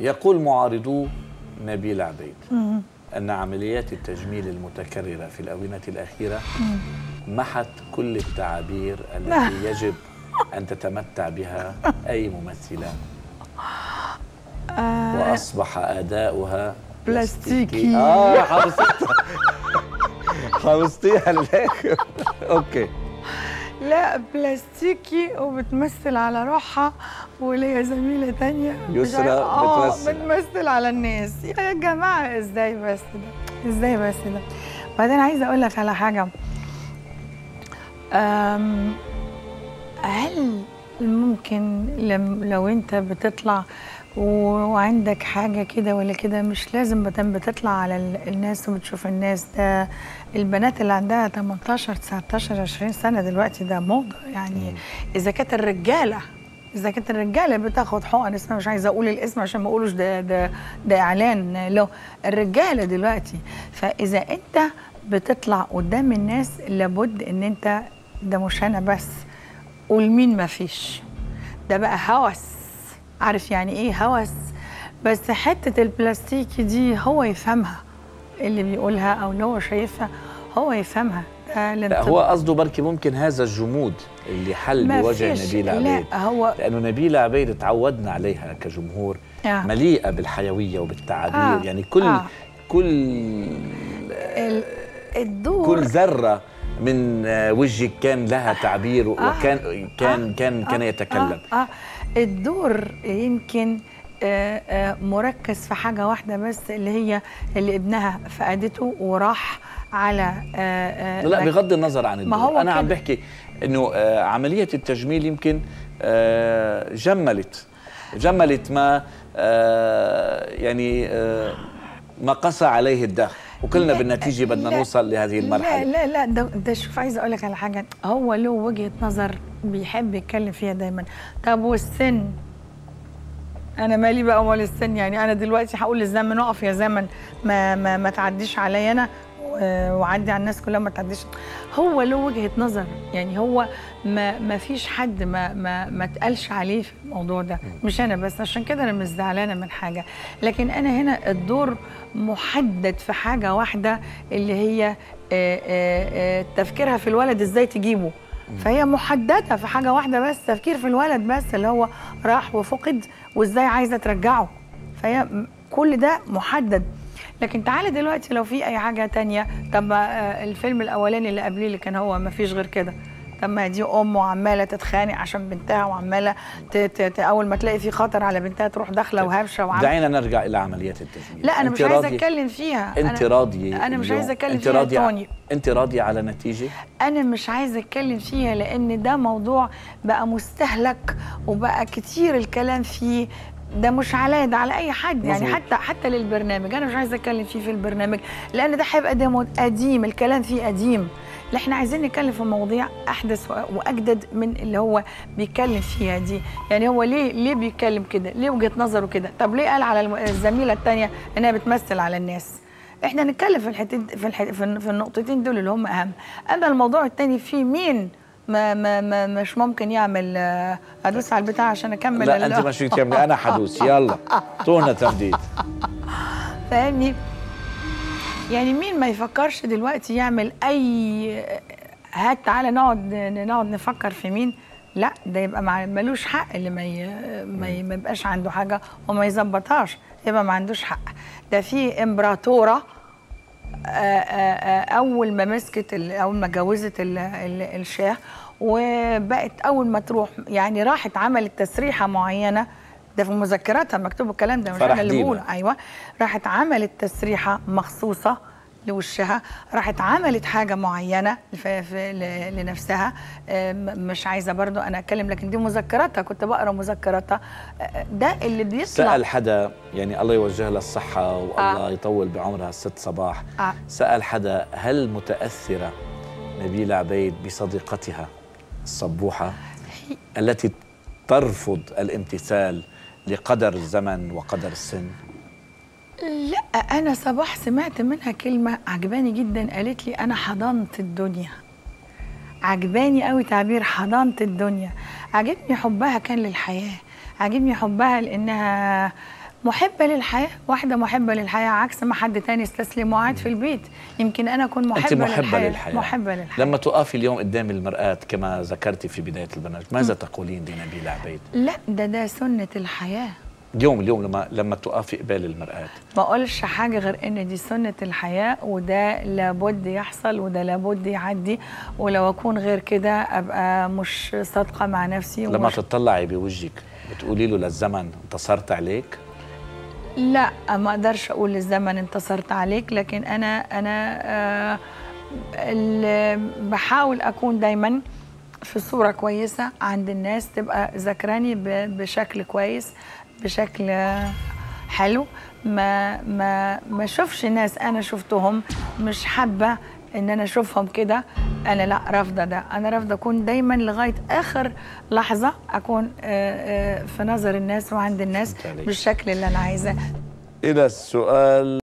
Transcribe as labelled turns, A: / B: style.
A: يقول معارضو نبيل عبيد أن عمليات التجميل المتكررة في الآونة الأخيرة محت كل التعابير التي يجب أن تتمتع بها أي ممثلة وأصبح أداؤها
B: بلاستيكي.
A: آه حافظتها حافظتيها للآخر أوكي
B: لا بلاستيكي وبتمثل على روحها وليا زميله تانية مش
A: يسرى
B: عارفة- آه،
A: بتمثل.
B: بتمثل على الناس يا جماعه ازاي بس ده ازاي بس ده بعدين عايزه اقول لك على حاجه أم هل ممكن لم لو انت بتطلع و- وعندك حاجة كده ولا كده مش لازم بتم بتطلع على ال- الناس وبتشوف الناس ده البنات اللي عندها 18 19 20 سنة دلوقتي ده موضة يعني إذا كانت الرجالة إذا كانت الرجالة بتاخد حقن اسمها مش عايزة أقول الاسم عشان ما أقولوش ده ده ده إعلان له الرجالة دلوقتي فإذا أنت بتطلع قدام الناس لابد إن أنت ده مش أنا بس والمين ما فيش ده بقى هوس عارف يعني ايه هوس بس حتة البلاستيكي دي هو يفهمها اللي بيقولها او اللي هو شايفها هو يفهمها ده
A: لا
B: الانطباع.
A: هو قصده بركي ممكن هذا الجمود اللي حل
B: ما
A: بوجه
B: فيش-
A: نبيل
B: لا،
A: عبيد
B: هو-
A: لانه نبيل عبيد تعودنا عليها كجمهور
B: آه.
A: مليئه بالحيويه وبالتعابير
B: آه.
A: يعني كل
B: آه.
A: كل
B: ال- الدور
A: كل ذره من آه، وجهك كان لها تعبير
B: آه.
A: وكان كان
B: آه.
A: كان كان
B: آه.
A: يتكلم
B: آه. آه. الدور يمكن آه، آه، مركز في حاجة واحدة بس اللي هي اللي ابنها فقدته وراح على آه، آه،
A: لا
B: مك-
A: بغض النظر عن الدور
B: هو
A: انا عم
B: كده.
A: بحكي انه آه، عمليه التجميل يمكن آه، جملت جملت ما آه، يعني آه، ما قسى عليه الدهر وكلنا
B: لا،
A: بالنتيجه بدنا
B: لا،
A: نوصل لهذه المرحله
B: لا لا لا ده, ده شوف عايزه اقول لك على حاجه هو له وجهه نظر بيحب يتكلم فيها دايما طب والسن انا مالي بقى ومال السن يعني انا دلوقتي هقول للزمن اقف يا زمن ما ما, ما تعديش عليا انا و- وعدي على الناس كلها ما تعديش هو له وجهه نظر يعني هو ما ما فيش حد ما ما ما اتقالش عليه في الموضوع ده مش انا بس عشان كده انا مش زعلانه من حاجه لكن انا هنا الدور محدد في حاجه واحده اللي هي آه، آه، آه، تفكيرها في الولد ازاي تجيبه فهي محدده في حاجه واحده بس تفكير في الولد بس اللي هو راح وفقد وازاي عايزه ترجعه فهي م- كل ده محدد لكن تعالى دلوقتي لو في اي حاجه تانية طب ما، آه، الفيلم الاولاني اللي قبليه اللي كان هو ما فيش غير كده طب ما دي ام وعماله تتخانق عشان بنتها وعماله ت- ت- ت- اول ما تلاقي في خطر على بنتها تروح داخله وهبشه وعامله
A: دعينا نرجع الى عمليات التجميل
B: لا انا
A: أنت
B: مش عايزه
A: راضية-
B: اتكلم فيها
A: انت
B: أنا-
A: راضيه
B: انا مش
A: اليوم؟
B: عايزه اتكلم
A: انت
B: فيها
A: راضيه
B: توني
A: انت راضيه على نتيجه
B: انا مش عايزه اتكلم فيها لان ده موضوع بقى مستهلك وبقى كتير الكلام فيه ده مش عليا ده على اي حد يعني
A: مظبوط.
B: حتى حتى للبرنامج انا مش عايزه اتكلم فيه في البرنامج لان ده هيبقى ده قديم الكلام فيه قديم لا احنا عايزين نتكلم في مواضيع احدث و- واجدد من اللي هو بيتكلم فيها دي يعني هو ليه ليه بيتكلم كده ليه وجهه نظره كده طب ليه قال على الم- الزميله الثانيه انها بتمثل على الناس احنا نتكلم في الحتتين في الح... في الن- في النقطتين دول اللي هم اهم اما الموضوع الثاني في مين ما, ما, ما مش ممكن يعمل آه، ادوس على البتاع عشان اكمل
A: لا
B: ال-
A: انت مش تعملي انا حدوس يلا طولنا تمديد
B: فاهمني يعني مين ما يفكرش دلوقتي يعمل اي هات تعالى نقعد نقعد نفكر في مين لا ده يبقى مع- ملوش حق اللي ما ي... ما, ي... ما يبقاش عنده حاجه وما يظبطهاش يبقى ما عندوش حق ده في امبراطوره آه، آه، آه، اول ما مسكت ال- اول ما جوزت ال- ال- الشاه وبقت اول ما تروح يعني راحت عملت تسريحه معينه ده في مذكراتها مكتوب الكلام ده مش
A: فرح
B: انا اللي
A: دينا.
B: بقوله ايوه راحت عملت تسريحه مخصوصه لوشها راحت عملت حاجه معينه في في ل- لنفسها آه، م- مش عايزه برضو انا اتكلم لكن دي مذكراتها كنت بقرا مذكراتها آه، ده اللي بيطلع
A: سأل حدا يعني الله يوجه لها الصحة والله
B: آه.
A: يطول بعمرها الست صباح
B: آه.
A: سأل حدا هل متأثرة نبيلة عبيد بصديقتها الصبوحة التي ترفض الامتثال لقدر الزمن وقدر السن
B: لا انا صباح سمعت منها كلمه عجباني جدا قالت لي انا حضنت الدنيا عجباني قوي تعبير حضنت الدنيا عجبني حبها كان للحياه عجبني حبها لانها محبة للحياة واحدة محبة للحياة عكس ما حد تاني استسلم وقعد في البيت يمكن أنا أكون محبة,
A: انت محبه
B: للحياة.
A: للحياه
B: محبة للحياة
A: لما تقفي اليوم قدام المراه كما ذكرتي في بدايه البرنامج ماذا تقولين لنبيله عبيد
B: لا ده ده سنة الحياة
A: اليوم اليوم لما لما تقفي قبال المراه
B: ما اقولش حاجه غير ان دي سنه الحياه وده لابد يحصل وده لابد يعدي ولو اكون غير كده ابقى مش صادقه مع نفسي
A: لما
B: ومش
A: تطلعي بوجهك بتقولي له للزمن انتصرت عليك
B: لا ما اقدرش اقول للزمن انتصرت عليك لكن انا انا آه ال- بحاول اكون دايما في صوره كويسه عند الناس تبقى ذاكراني ب- بشكل كويس بشكل آه، حلو ما ما ما اشوفش ناس انا شفتهم مش حابه ان انا اشوفهم كده انا لا رافضه ده انا رافضه اكون دايما لغايه اخر لحظه اكون آه، آه، في نظر الناس وعند الناس
A: فهمت عليك.
B: بالشكل اللي انا عايزاه
A: الى السؤال